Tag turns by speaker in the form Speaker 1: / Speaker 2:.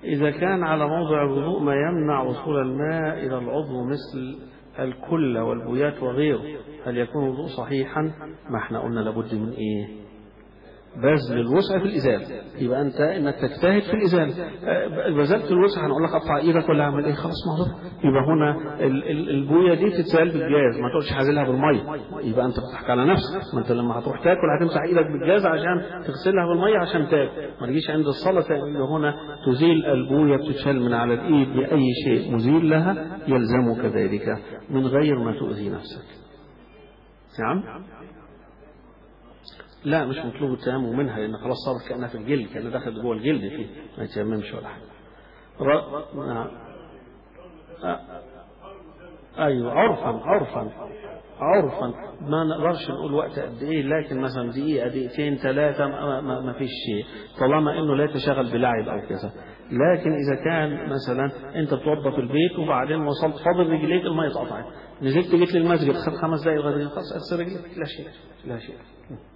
Speaker 1: إذا كان على موضع الوضوء ما يمنع وصول الماء إلى العضو مثل الكلة والبويات وغيره هل يكون الوضوء صحيحا ما احنا قلنا لابد من ايه بذل الوسع في الإزالة يبقى أنت إنك تجتهد في الإزالة آه، بذلت الوسع هنقول لك قطع إيدك ولا أعمل إيه خلاص معروف يبقى هنا ال- ال- البوية دي تتسال بالجاز ما تقولش هزلها بالمية يبقى أنت بتضحك على نفسك ما أنت لما هتروح تاكل هتمسح إيدك بالجاز عشان تغسلها بالمية عشان تاكل ما تجيش عند الصلاة تقول هنا تزيل البوية بتتشال من على الإيد بأي شيء مزيل لها يلزمك ذلك من غير ما تؤذي نفسك نعم لا مش مطلوب التيمم منها لان خلاص صارت كانها في الجلد كانها دخلت جوه الجلد فيه ما يتيممش ولا حاجه ر... نعم أ... ايوه عرفا عرفا عرفا ما نقدرش نقول وقت قد ايه لكن مثلا دقيقه دقيقتين ثلاثه ما, ما, ما فيش شيء طالما انه لا يتشغل بلعب او كذا لكن اذا كان مثلا انت بتوضى في البيت وبعدين وصلت فاضل رجليك الميه اتقطعت نزلت جيت للمسجد خد خمس دقائق لغايه خلاص اغسل رجليك لا شيء لا شيء